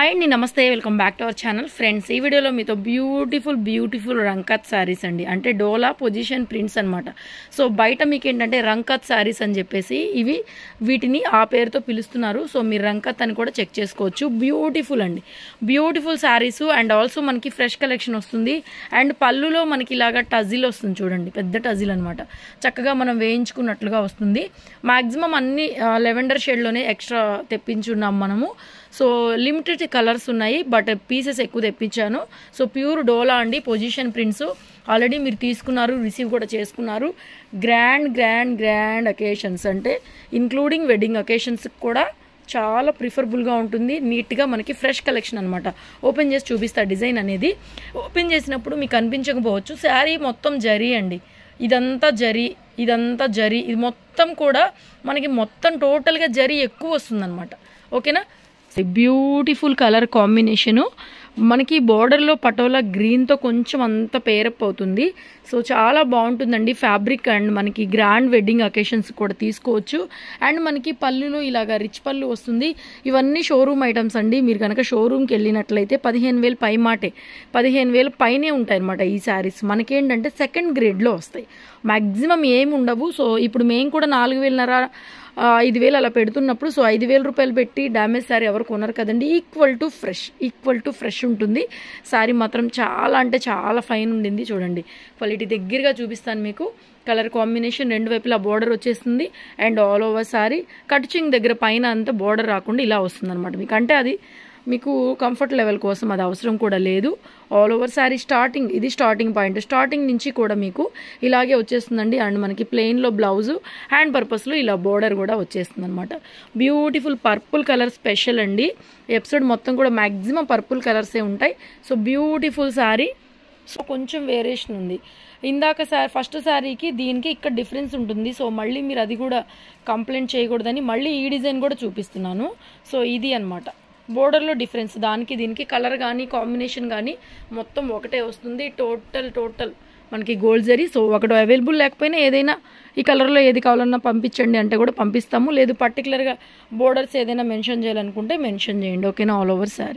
hi అండి నమస్తే welcome back to our channel friends ఈ వీడియోలో మీతో బ్యూటిఫుల్ బ్యూటిఫుల్ రంకత్ శారీస్ అండి అంటే డోలా పొజిషన్ ప్రింట్స్ అనమాట సో బయట మీకు ఏంటంటే రంకత్ శారీస్ అని చెప్పేసి ఇవి వీటిని ఆ పేరుతో పిలుస్తున్నారు సో మీరు రంకత్ అని కూడా చెక్ చేసుకోవచ్చు బ్యూటిఫుల్ అండి బ్యూటిఫుల్ శారీస్ అండ్ ఆల్సో మనకి ఫ్రెష్ కలెక్షన్ వస్తుంది అండ్ పళ్ళులో మనకి ఇలాగా టజిల్ వస్తుంది చూడండి పెద్ద టజిల్ అనమాట చక్కగా మనం వేయించుకున్నట్లుగా వస్తుంది మాక్సిమం అన్ని లెవెండర్ షేడ్లోనే ఎక్స్ట్రా తెప్పించున్నాం మనము సో లిమిటెడ్ కలర్స్ ఉన్నాయి బట్ పీసెస్ ఎక్కువ తెప్పించాను సో ప్యూర్ డోలా అండి పొజిషన్ ప్రింట్స్ ఆల్రెడీ మీరు తీసుకున్నారు రిసీవ్ కూడా చేసుకున్నారు గ్రాండ్ గ్రాండ్ గ్రాండ్ అకేషన్స్ అంటే ఇంక్లూడింగ్ వెడ్డింగ్ అకేషన్స్ కూడా చాలా ప్రిఫరబుల్గా ఉంటుంది నీట్గా మనకి ఫ్రెష్ కలెక్షన్ అనమాట ఓపెన్ చేసి చూపిస్తా డిజైన్ అనేది ఓపెన్ చేసినప్పుడు మీకు అనిపించకపోవచ్చు శారీ మొత్తం జరీ అండి ఇదంతా జరీ ఇదంతా జరీ ఇది మొత్తం కూడా మనకి మొత్తం టోటల్గా జరీ ఎక్కువ వస్తుందన్నమాట ఓకేనా బ్యూటిఫుల్ కలర్ కాంబినేషను మనకి బోర్డర్లో పటోలా గ్రీన్తో కొంచెం అంత పేరప్ అవుతుంది సో చాలా బాగుంటుందండి ఫ్యాబ్రిక్ అండ్ మనకి గ్రాండ్ వెడ్డింగ్ అకేషన్స్ కూడా తీసుకోవచ్చు అండ్ మనకి పళ్ళులో ఇలాగా రిచ్ పళ్ళు వస్తుంది ఇవన్నీ షోరూమ్ ఐటమ్స్ అండి మీరు కనుక షోరూమ్కి వెళ్ళినట్లయితే పదిహేను వేలు పై మాటే పదిహేను వేలు పైనే ఉంటాయి అనమాట ఈ శారీస్ మనకేంటంటే సెకండ్ గ్రేడ్లో వస్తాయి మ్యాక్సిమం ఏమి ఉండవు సో ఇప్పుడు మేము కూడా నాలుగు వేలన్నర ఐదు వేలు అలా పెడుతున్నప్పుడు సో ఐదు వేల రూపాయలు పెట్టి డ్యామేజ్ శారీ ఎవరు కొనరు కదండి equal to fresh equal to fresh ఉంటుంది శారీ మాత్రం చాలా అంటే చాలా ఫైన్ ఉండింది చూడండి క్వాలిటీ దగ్గరగా చూపిస్తాను మీకు కలర్ కాంబినేషన్ రెండు వైపులా బోర్డర్ వచ్చేస్తుంది అండ్ ఆల్ ఓవర్ శారీ కట్చింగ్ దగ్గర పైన అంతా బోర్డర్ రాకుండా ఇలా వస్తుంది అనమాట మీకు అంటే అది మీకు కంఫర్ట్ లెవెల్ కోసం అది అవసరం కూడా లేదు ఆల్ ఓవర్ శారీ స్టార్టింగ్ ఇది స్టార్టింగ్ పాయింట్ స్టార్టింగ్ నుంచి కూడా మీకు ఇలాగే వచ్చేస్తుందండి అండ్ మనకి ప్లెయిన్లో బ్లౌజు హ్యాండ్ పర్పస్లో ఇలా బోర్డర్ కూడా వచ్చేస్తుంది అనమాట బ్యూటిఫుల్ పర్పుల్ కలర్ స్పెషల్ అండి ఎపిసోడ్ మొత్తం కూడా మ్యాక్సిమం పర్పుల్ కలర్సే ఉంటాయి సో బ్యూటిఫుల్ శారీ సో కొంచెం వేరియేషన్ ఉంది ఇందాక సార్ ఫస్ట్ శారీకి దీనికి ఇక్కడ డిఫరెన్స్ ఉంటుంది సో మళ్ళీ మీరు అది కూడా కంప్లైంట్ చేయకూడదని మళ్ళీ ఈ డిజైన్ కూడా చూపిస్తున్నాను సో ఇది అనమాట బోర్డర్లో డిఫరెన్స్ దానికి దీనికి కలర్ కానీ కాంబినేషన్ కానీ మొత్తం ఒకటే వస్తుంది టోటల్ టోటల్ మనకి గోల్డ్ జరీ సో ఒకటి అవైలబుల్ లేకపోయినా ఏదైనా ఈ కలర్లో ఏది కావాలన్నా పంపించండి అంటే కూడా పంపిస్తాము లేదు పర్టికులర్గా బోర్డర్స్ ఏదైనా మెన్షన్ చేయాలనుకుంటే మెన్షన్ చేయండి ఓకేనా all over sari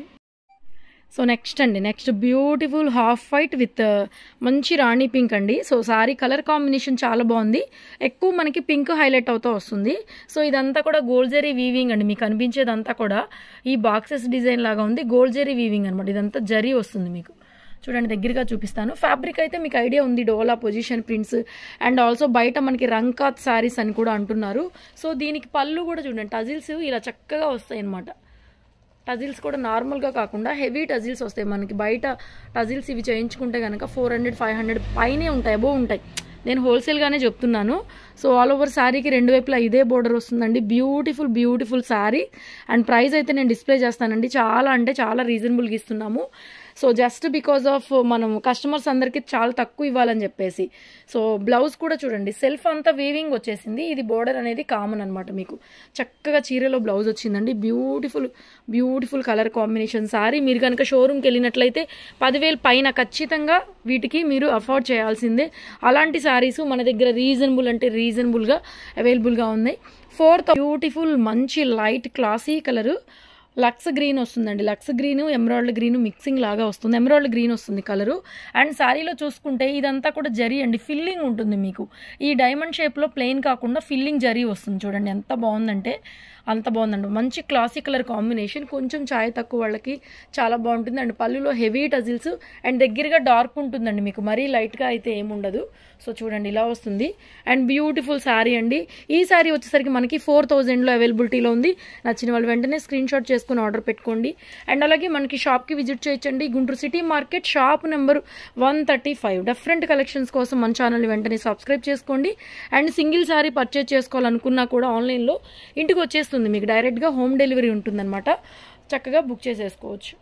so next అండి next beautiful half white with మంచి రాణి పింక్ అండి సో సారీ కలర్ కాంబినేషన్ చాలా బాగుంది ఎక్కువ మనకి పింక్ హైలైట్ అవుతూ వస్తుంది సో ఇదంతా కూడా గోల్డ్ జరీ వీవింగ్ అండి మీకు అనిపించేదంతా కూడా ఈ బాక్సెస్ డిజైన్ లాగా ఉంది గోల్డ్ జరీ వీవింగ్ అనమాట ఇదంతా జరీ వస్తుంది మీకు చూడండి దగ్గరగా చూపిస్తాను ఫ్యాబ్రిక్ అయితే మీకు ఐడియా ఉంది Dola position prints and also బయట మనకి రంకాత్ శారీస్ అని కూడా అంటున్నారు సో దీనికి పళ్ళు కూడా చూడండి టజిల్స్ ఇలా చక్కగా వస్తాయి అనమాట టజిల్స్ కూడా నార్మల్గా కాకుండా హెవీ టజిల్స్ వస్తాయి మనకి బయట టజిల్స్ ఇవి చేయించుకుంటే కనుక ఫోర్ హండ్రెడ్ ఫైవ్ హండ్రెడ్ పైనే ఉంటాయి అబో ఉంటాయి నేను హోల్సేల్గానే చెప్తున్నాను సో ఆల్ ఓవర్ శారీకి రెండు వైపులా ఇదే బోర్డర్ వస్తుందండి beautiful beautiful saree and price అయితే నేను డిస్ప్లే చేస్తానండి చాలా అంటే చాలా రీజనబుల్గా ఇస్తున్నాము సో జస్ట్ బికాజ్ ఆఫ్ మనం కస్టమర్స్ అందరికీ చాలా తక్కువ ఇవ్వాలని చెప్పేసి సో బ్లౌజ్ కూడా చూడండి సెల్ఫ్ అంతా వీవింగ్ వచ్చేసింది ఇది బోర్డర్ అనేది కామన్ అనమాట మీకు చక్కగా చీరలో బ్లౌజ్ వచ్చిందండి beautiful beautiful colour combination saree మీరు కనుక షోరూమ్కి వెళ్ళినట్లయితే పదివేలు పైన ఖచ్చితంగా వీటికి మీరు అఫోర్డ్ చేయాల్సిందే అలాంటి శారీస్ మన దగ్గర రీజనబుల్ అంటే రీజనబుల్గా అవైలబుల్గా ఉన్నాయి ఫోర్త్ బ్యూటిఫుల్ మంచి light classy colour lux green వస్తుందండి lux green emerald green mixing లాగా వస్తుంది ఎమరాల్డ్ గ్రీన్ వస్తుంది కలరు అండ్ శారీలో చూసుకుంటే ఇదంతా కూడా జరీ అండి ఫిల్లింగ్ ఉంటుంది మీకు ఈ డైమండ్ షేప్లో ప్లెయిన్ కాకుండా ఫిల్లింగ్ జరీ వస్తుంది చూడండి ఎంత బాగుందంటే అంత బాగుందండి మంచి క్లాసిక్ కలర్ కాంబినేషన్ కొంచెం ఛాయ్ తక్కువ వాళ్ళకి చాలా బాగుంటుంది అండ్ పళ్ళులో హెవీ టజిల్స్ అండ్ దగ్గరగా డార్క్ ఉంటుందండి మీకు మరీ లైట్గా అయితే ఏముండదు సో చూడండి ఇలా వస్తుంది అండ్ బ్యూటిఫుల్ శారీ అండి ఈ శారీ వచ్చేసరికి మనకి ఫోర్ థౌజండ్లో అవైలబిలిటీలో ఉంది నచ్చిన వాళ్ళు వెంటనే స్క్రీన్ షాట్ చేసుకుని ఆర్డర్ పెట్టుకోండి అండ్ అలాగే మనకి షాప్కి విజిట్ చేయొచ్చండి Guntur city market shop number one thirty five different collections కోసం మన ఛానల్ని వెంటనే సబ్స్క్రైబ్ చేసుకోండి అండ్ సింగిల్ శారీ పర్చేజ్ చేసుకోవాలనుకున్నా కూడా ఆన్లైన్లో ఇంటికి వచ్చేస్తుంది మీకు డైరెక్ట్గా హోమ్ డెలివరీ ఉంటుందన్నమాట చక్కగా బుక్ చేసేసుకోవచ్చు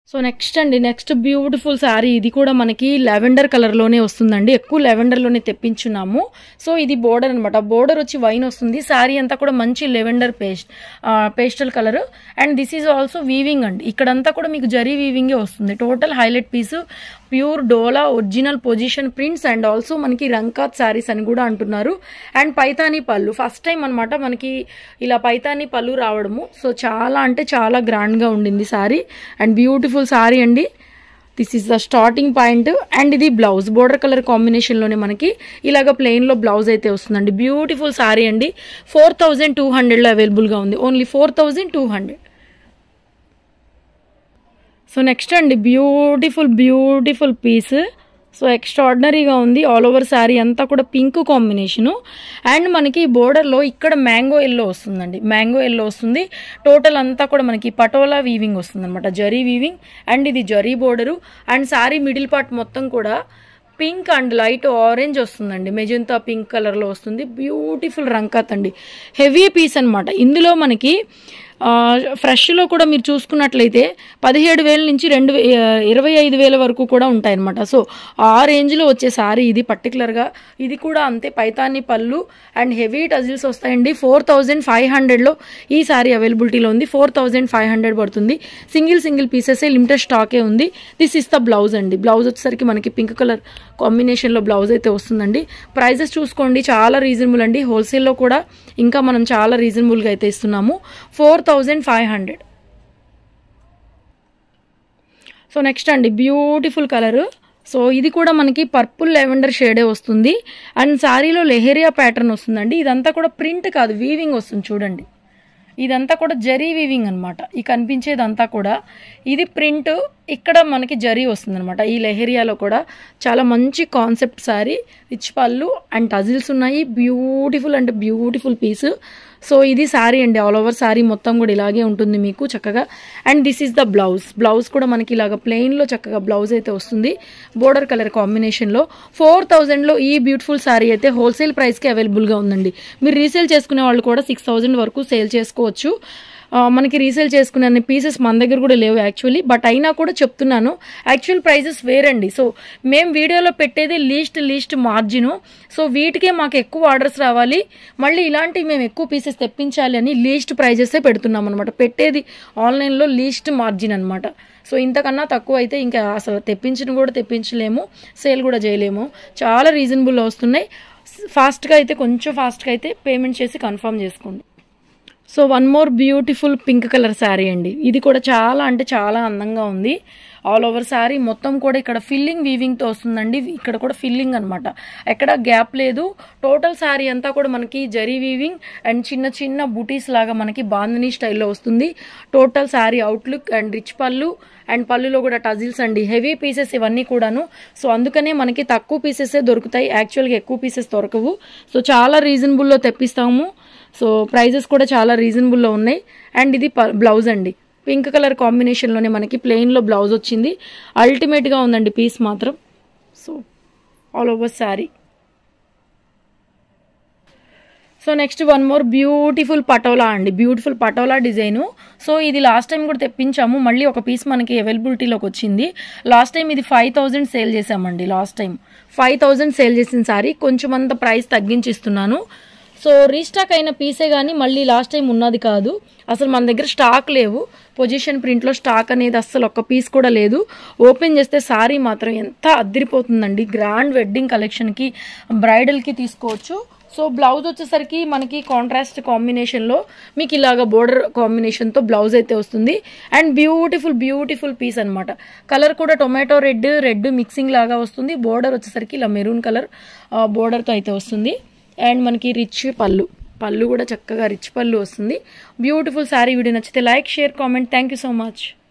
సో నెక్స్ట్ అండి నెక్స్ట్ బ్యూటిఫుల్ శారీ ఇది కూడా మనకి లెవెండర్ కలర్లోనే వస్తుందండి ఎక్కువ లెవెండర్లోనే తెప్పించున్నాము సో ఇది బోర్డర్ అనమాట బోర్డర్ వచ్చి వైన్ వస్తుంది శారీ అంతా కూడా మంచి lavender paste pastel colour and this is also weaving అండి ఇక్కడంతా కూడా మీకు జరీ వీవింగే వస్తుంది total highlight piece pure Dola original position prints and also మనకి రంకాత్ శారీస్ అని కూడా అంటున్నారు అండ్ పైతానీ పళ్ళు ఫస్ట్ టైం అనమాట మనకి ఇలా పైతానీ పళ్ళు రావడము సో చాలా అంటే చాలా గ్రాండ్గా ఉండింది శారీ అండ్ బ్యూటిఫుల్ శారీ అండి this is the starting point and ఇది బ్లౌజ్ బోర్డర్ కలర్ కాంబినేషన్లోనే మనకి ఇలాగ ప్లెయిన్లో బ్లౌజ్ అయితే వస్తుందండి బ్యూటిఫుల్ శారీ అండి ఫోర్ థౌజండ్ టూ హండ్రెడ్లో అవైలబుల్గా ఉంది only four thousand two hundred so next అండి బ్యూటిఫుల్ బ్యూటిఫుల్ పీస్ సో ఎక్స్ట్రాడినరీగా ఉంది ఆల్ ఓవర్ శారీ అంతా కూడా పింక్ కాంబినేషను అండ్ మనకి బోర్డర్లో ఇక్కడ మ్యాంగో ఎల్లో వస్తుందండి మ్యాంగో ఎల్లో వస్తుంది టోటల్ అంతా కూడా మనకి పటోలా వీవింగ్ వస్తుంది అనమాట జరీ వీవింగ్ అండ్ ఇది zari border and saree middle part మొత్తం కూడా పింక్ అండ్ లైట్ ఆరెంజ్ వస్తుందండి మెజంతా పింక్ కలర్లో వస్తుంది బ్యూటిఫుల్ రంకాత్ అండి హెవీ పీస్ అనమాట ఇందులో మనకి ఫ్రెష్లో కూడా మీరు చూసుకున్నట్లయితే పదిహేడు వేల నుంచి రెండు వే- ఇరవై ఐదు వేల వరకు కూడా ఉంటాయన్నమాట సో ఆ రేంజ్లో వచ్చే సారీ ఇది పర్టికులర్గా ఇది కూడా అంతే పైతాని పళ్ళు అండ్ హెవీ టజిల్స్ వస్తాయండి ఫోర్ థౌజండ్ ఫైవ్ హండ్రెడ్లో ఈ సారీ అవైలబిలిటీలో ఉంది ఫోర్ థౌజండ్ ఫైవ్ హండ్రెడ్ పడుతుంది సింగిల్ సింగిల్ పీసెసే లిమిటెడ్ స్టాకే ఉంది దిస్ ఇస్ ద బ్లౌజ్ అండి బ్లౌజ్ వచ్చేసరికి మనకి పింక్ కలర్ కాంబినేషన్లో బ్లౌజ్ అయితే వస్తుందండి ప్రైజెస్ చూసుకోండి చాలా రీజనబుల్ అండి హోల్సేల్లో కూడా ఇంకా మనం చాలా రీజనబుల్గా అయితే ఇస్తున్నాము four thousand five hundred so next అండి బ్యూటిఫుల్ కలర్ సో ఇది కూడా మనకి పర్పుల్ లెవెండర్ షేడే వస్తుంది అండ్ శారీలో లెహెరియా ప్యాటర్న్ వస్తుందండి ఇదంతా కూడా ప్రింట్ కాదు వీవింగ్ వస్తుంది చూడండి ఇదంతా కూడా జరీ వీవింగ్ అనమాట ఈ కనిపించేదంతా కూడా ఇది ప్రింట్ ఇక్కడ మనకి జరీ వస్తుంది అనమాట ఈ లెహెరియాలో కూడా చాలా మంచి కాన్సెప్ట్ శారీ రిచ్ పళ్ళు అండ్ టజిల్స్ ఉన్నాయి బ్యూటిఫుల్ అంటే బ్యూటిఫుల్ పీస్ సో ఇది శారీ అండి ఆల్ ఓవర్ శారీ మొత్తం కూడా ఇలాగే ఉంటుంది మీకు చక్కగా and this is the blouse blouse కూడా మనకి ఇలాగ ప్లెయిన్లో చక్కగా బ్లౌజ్ అయితే వస్తుంది బోర్డర్ కలర్ కాంబినేషన్లో ఫోర్ థౌజండ్లో ఈ బ్యూటిఫుల్ శారీ అయితే హోల్సేల్ ప్రైస్కి అవైలబుల్గా ఉందండి మీరు రీసేల్ చేసుకునే వాళ్ళు కూడా సిక్స్ థౌజండ్ వరకు సేల్ చేసుకోవచ్చు ఆ, మనకి రీసేల్ చేసుకునే అన్ని పీసెస్ మన దగ్గర కూడా లేవు యాక్చువల్లీ బట్ అయినా కూడా చెప్తున్నాను యాక్చువల్ ప్రైజెస్ వేరండి సో మేము వీడియోలో పెట్టేది లీస్ట్ లీస్ట్ మార్జిను సో వీటికే మాకు ఎక్కువ ఆర్డర్స్ రావాలి మళ్ళీ ఇలాంటివి మేము ఎక్కువ పీసెస్ తెప్పించాలి అని లీస్ట్ ప్రైజెసే పెడుతున్నాం అనమాట పెట్టేది ఆన్లైన్లో లీస్ట్ మార్జిన్ అనమాట సో ఇంతకన్నా తక్కువ అయితే ఇంకా అసలు తెప్పించిన కూడా తెప్పించలేము సేల్ కూడా చేయలేము చాలా రీజనబుల్లో వస్తున్నాయి ఫాస్ట్గా అయితే కొంచెం ఫాస్ట్గా అయితే పేమెంట్ చేసి కన్ఫర్మ్ చేసుకోండి so one more beautiful pink colour saree అండి ఇది కూడా చాలా అంటే చాలా అందంగా ఉంది ఆల్ ఓవర్ శారీ మొత్తం కూడా ఇక్కడ ఫిల్లింగ్ వీవింగ్తో వస్తుందండి ఇక్కడ కూడా ఫిల్లింగ్ అనమాట ఎక్కడ గ్యాప్ లేదు టోటల్ శారీ అంతా కూడా మనకి జరీ వీవింగ్ అండ్ చిన్న చిన్న బుటీస్ లాగా మనకి బాందని స్టైల్లో వస్తుంది total sari outlook and rich పళ్ళు అండ్ పళ్ళులో కూడా టజిల్స్ అండి హెవీ పీసెస్ ఇవన్నీ కూడాను సో అందుకనే మనకి తక్కువ పీసెసే దొరుకుతాయి యాక్చువల్గా ఎక్కువ పీసెస్ దొరకవు సో చాలా రీజనబుల్లో తెప్పిస్తాము సో ప్రైజెస్ కూడా చాలా రీజనబుల్లో ఉన్నాయి అండ్ ఇది ప- బ్లౌజ్ అండి పింక్ కలర్ కాంబినేషన్లోనే మనకి ప్లెయిన్లో బ్లౌజ్ వచ్చింది అల్టిమేట్గా ఉందండి పీస్ మాత్రం so all over sari so next one more beautiful patola అండి బ్యూటిఫుల్ పటోలా డిజైను సో ఇది లాస్ట్ టైం కూడా తెప్పించాము మళ్ళీ ఒక పీస్ మనకి అవైలబిలిటీలోకి వచ్చింది లాస్ట్ టైం ఇది ఫైవ్ థౌజండ్ సేల్ చేసామండి last time five thousand sale చేసిన సారీ కొంచెం అంత ప్రైస్ తగ్గించి ఇస్తున్నాను సో రీస్టాక్ అయిన పీసే కానీ మళ్ళీ లాస్ట్ టైం ఉన్నది కాదు అసలు మన దగ్గర స్టాక్ లేవు పొజిషన్ ప్రింట్లో స్టాక్ అనేది అస్సలు ఒక్క పీస్ కూడా లేదు ఓపెన్ చేస్తే సారీ మాత్రం ఎంత అద్దరిపోతుందండి గ్రాండ్ వెడ్డింగ్ కలెక్షన్కి బ్రైడల్కి తీసుకోవచ్చు సో బ్లౌజ్ వచ్చేసరికి మనకి కాంట్రాస్ట్ కాంబినేషన్లో మీకు ఇలాగ బోర్డర్ కాంబినేషన్తో బ్లౌజ్ అయితే వస్తుంది అండ్ బ్యూటిఫుల్ బ్యూటిఫుల్ పీస్ అనమాట కలర్ కూడా టొమాటో రెడ్ రెడ్ మిక్సింగ్ లాగా వస్తుంది బోర్డర్ వచ్చేసరికి ఇలా మెరూన్ కలర్ బోర్డర్తో అయితే వస్తుంది అండ్ మనకి రిచ్ పళ్ళు పళ్ళు కూడా చక్కగా రిచ్ పళ్ళు వస్తుంది బ్యూటిఫుల్ శారీ వీడియో నచ్చితే like share comment thank you so much